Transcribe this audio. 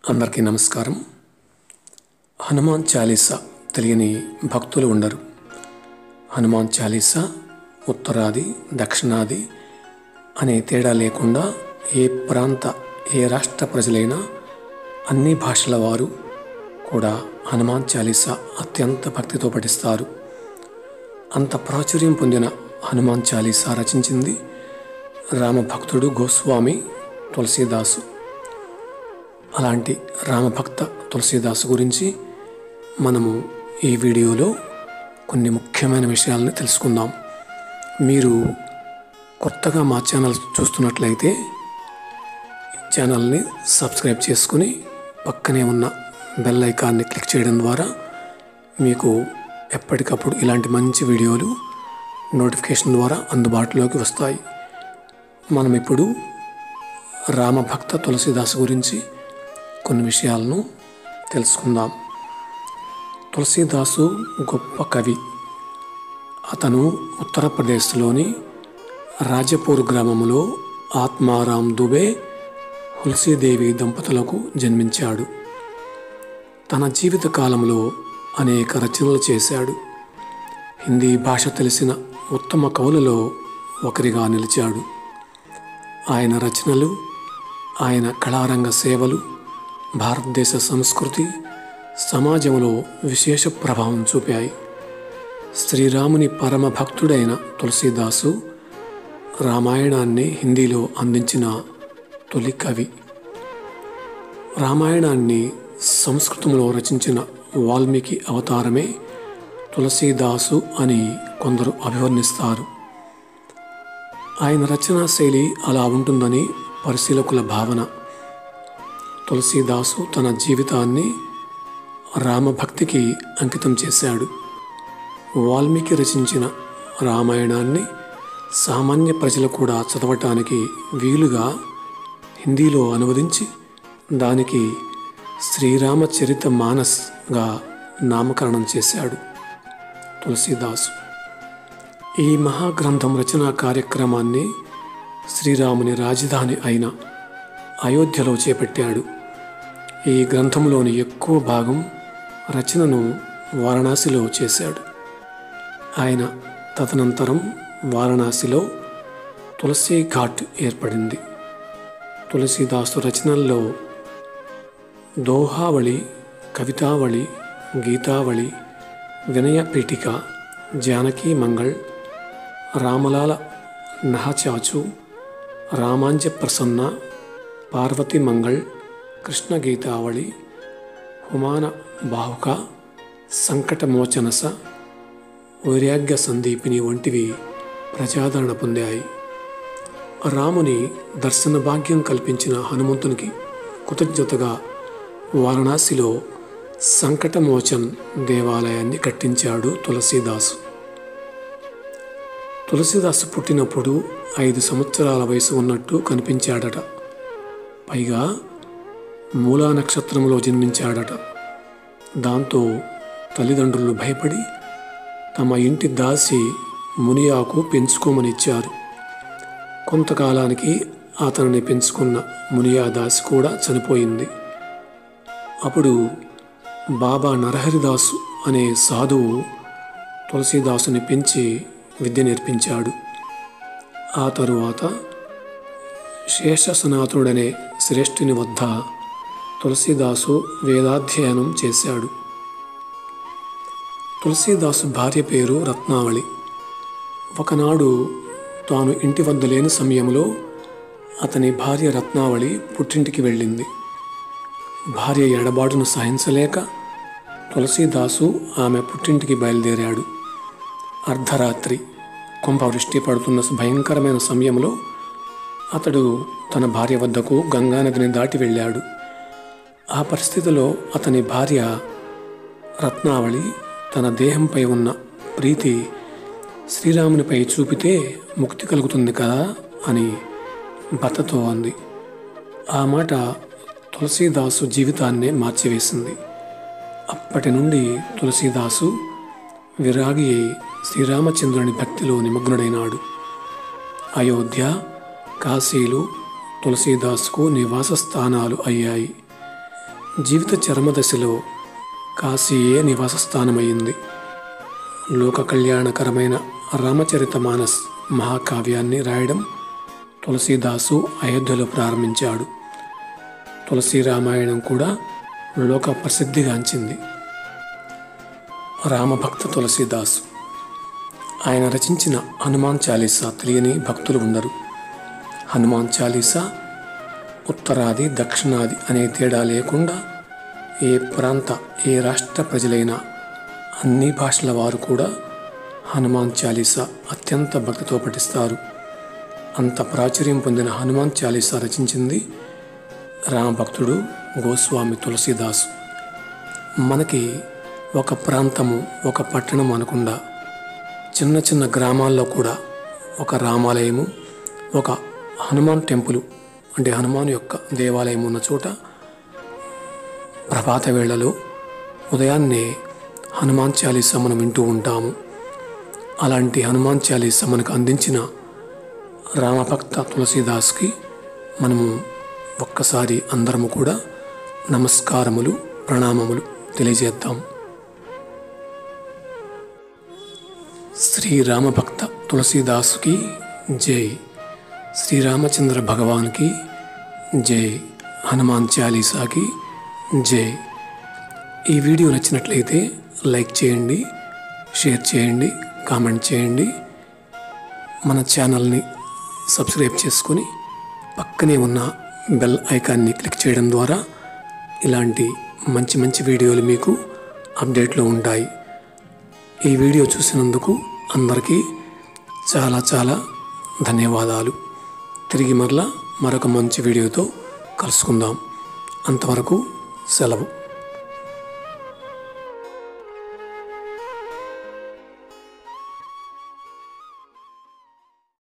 అందరికీ నమస్కారం హనుమాన్ చాలీసా తెలియని భక్తులు ఉండరు హనుమాన్ చాలీసా ఉత్తరాది దక్షిణాది అనే తేడా లేకుండా ఏ ప్రాంత ఏ రాష్ట్ర ప్రజలైనా అన్ని భాషల వారు కూడా హనుమాన్ చాలీసా అత్యంత భక్తితో పఠిస్తారు అంత ప్రాచుర్యం పొందిన హనుమాన్ చాలీసా రచించింది రామభక్తుడు గోస్వామి తులసీదాసు అలాంటి రామభక్త తులసీదాసు గురించి మనము ఈ వీడియోలో కొన్ని ముఖ్యమైన విషయాలను తెలుసుకుందాం మీరు కొత్తగా మా ఛానల్ చూస్తున్నట్లయితే ఛానల్ని సబ్స్క్రైబ్ చేసుకుని పక్కనే ఉన్న బెల్ ఐకాన్ని క్లిక్ చేయడం ద్వారా మీకు ఎప్పటికప్పుడు ఇలాంటి మంచి వీడియోలు నోటిఫికేషన్ ద్వారా అందుబాటులోకి వస్తాయి మనం ఇప్పుడు రామభక్త తులసీదాసు గురించి కొన్ని విషయాలను తెలుసుకుందాం తులసీదాసు గొప్ప కవి అతను ఉత్తరప్రదేశ్లోని రాజపూర్ గ్రామంలో ఆత్మారాం దుబే తులసీదేవి దంపతులకు జన్మించాడు తన జీవిత కాలంలో అనేక రచనలు చేశాడు హిందీ భాష తెలిసిన ఉత్తమ కవులలో ఒకరిగా నిలిచాడు ఆయన రచనలు ఆయన కళారంగ సేవలు భారతదేశ సంస్కృతి సమాజంలో విశేష ప్రభావం చూపాయి శ్రీరాముని పరమ భక్తుడైన తులసీదాసు రామాయణాన్ని హిందీలో అందించిన తొలి కవి రామాయణాన్ని సంస్కృతంలో రచించిన వాల్మీకి అవతారమే తులసీదాసు అని కొందరు అభివర్ణిస్తారు ఆయన రచనా శైలి అలా ఉంటుందని పరిశీలకుల భావన తులసీదాసు తన జీవితాన్ని రామభక్తికి అంకితం చేశాడు వాల్మీకి రచించిన రామాయణాన్ని సామాన్య ప్రజలు కూడా చదవటానికి వీలుగా హిందీలో అనువదించి దానికి శ్రీరామచరిత మానస్గా నామకరణం చేశాడు తులసీదాసు ఈ మహాగ్రంథం రచనా కార్యక్రమాన్ని శ్రీరాముని రాజధాని అయిన అయోధ్యలో చేపట్టాడు ఈ గ్రంథంలోని ఎక్కువ భాగం రచనను వారణాసిలో చేశాడు ఆయన తదనంతరం వారణాసిలో తులసి ఘాట్ ఏర్పడింది తులసీదాసు రచనల్లో దోహావళి కవితావళి గీతావళి వినయ పీఠిక జానకీ మంగళ్ రామలాల నహచాచు రామాంజ ప్రసన్న పార్వతి మంగళ్ కృష్ణ గీతావళి హుమాన బాహుక సంకటమోచనస వైరాగ్య సందీపిని వంటివి ప్రజాదరణ పొందాయి రాముని దర్శన భాగ్యం కల్పించిన హనుమంతునికి కృతజ్ఞతగా వారణాసిలో సంకటమోచన్ దేవాలయాన్ని కట్టించాడు తులసీదాసు తులసీదాసు పుట్టినప్పుడు ఐదు సంవత్సరాల వయసు ఉన్నట్టు కనిపించాడట పైగా మూలా నక్షత్రంలో జన్మించాడట దాంతో తల్లిదండ్రులు భయపడి తమ ఇంటి దాసి మునియాకు పెంచుకోమని ఇచ్చారు కొంతకాలానికి అతనిని పెంచుకున్న మునియా దాసి కూడా చనిపోయింది అప్పుడు బాబా నరహరిదాసు అనే సాధువు తులసీదాసుని పెంచి విద్య నేర్పించాడు ఆ తరువాత శేషసనాథుడనే శ్రేష్ఠుని వద్ద తులసీదాసు వేదాధ్యయనం చేశాడు తులసీదాసు భార్య పేరు రత్నావళి ఒకనాడు తాను ఇంటి వద్ద లేని సమయంలో అతని భార్య రత్నావళి పుట్టింటికి వెళ్ళింది భార్య ఎడబాటును సహించలేక తులసీదాసు ఆమె పుట్టింటికి బయలుదేరాడు అర్ధరాత్రి కుంభవృష్టి పడుతున్న భయంకరమైన సమయంలో అతడు తన భార్య వద్దకు గంగానదిని దాటి వెళ్ళాడు ఆ పరిస్థితిలో అతని భార్య రత్నావళి తన దేహంపై ఉన్న ప్రీతి శ్రీరామునిపై చూపితే ముక్తి కలుగుతుంది కదా అని భర్తతో అంది ఆ మాట తులసీదాసు జీవితాన్నే మార్చివేసింది అప్పటి నుండి తులసీదాసు విరాగి అయి శ్రీరామచంద్రుని భక్తిలో నిమగ్నుడైనాడు అయోధ్య కాశీలు తులసీదాస్కు నివాస స్థానాలు అయ్యాయి జీవిత చరమదశలో కాశీయే నివాస స్థానమైంది లోక కళ్యాణకరమైన రామచరిత మానస్ మహాకావ్యాన్ని రాయడం తులసీదాసు అయోధ్యలో ప్రారంభించాడు తులసి రామాయణం కూడా లోక ప్రసిద్ధిగాంచింది రామభక్త తులసీదాసు ఆయన రచించిన హనుమాన్ చాలీసా తెలియని భక్తులు ఉండరు హనుమాన్ చాలీసా ఉత్తరాది దక్షిణాది అనే తేడా లేకుండా ఏ ప్రాంత ఏ రాష్ట్ర ప్రజలైనా అన్ని భాషల వారు కూడా హనుమాన్ చాలీసా అత్యంత భక్తితో పఠిస్తారు అంత ప్రాచుర్యం పొందిన హనుమాన్ చాలీసా రచించింది రామభక్తుడు గోస్వామి తులసీదాసు మనకి ఒక ప్రాంతము ఒక పట్టణం అనకుండా చిన్న చిన్న గ్రామాల్లో కూడా ఒక రామాలయము ఒక హనుమాన్ టెంపుల్ అంటే హనుమాన్ యొక్క దేవాలయం ఉన్న చోట ప్రభాత వేళలో ఉదయాన్నే హనుమాన్ చాలీసా మనం వింటూ ఉంటాము అలాంటి హనుమాన్ చాలీసా మనకు అందించిన రామభక్త తులసీదాస్కి మనము ఒక్కసారి అందరము కూడా నమస్కారములు ప్రణామములు తెలియజేద్దాం శ్రీరామభక్త తులసీదాసుకి జై శ్రీరామచంద్ర భగవాన్కి జై హనుమాన్ చాలీసాకి జై ఈ వీడియో నచ్చినట్లయితే లైక్ చేయండి షేర్ చేయండి కామెంట్ చేయండి మన ఛానల్ని సబ్స్క్రైబ్ చేసుకొని పక్కనే ఉన్న బెల్ ఐకాన్ని క్లిక్ చేయడం ద్వారా ఇలాంటి మంచి మంచి వీడియోలు మీకు అప్డేట్లో ఉంటాయి ఈ వీడియో చూసినందుకు అందరికీ చాలా చాలా ధన్యవాదాలు తిరిగి మరలా మరొక మంచి వీడియోతో కలుసుకుందాం అంతవరకు సెలవు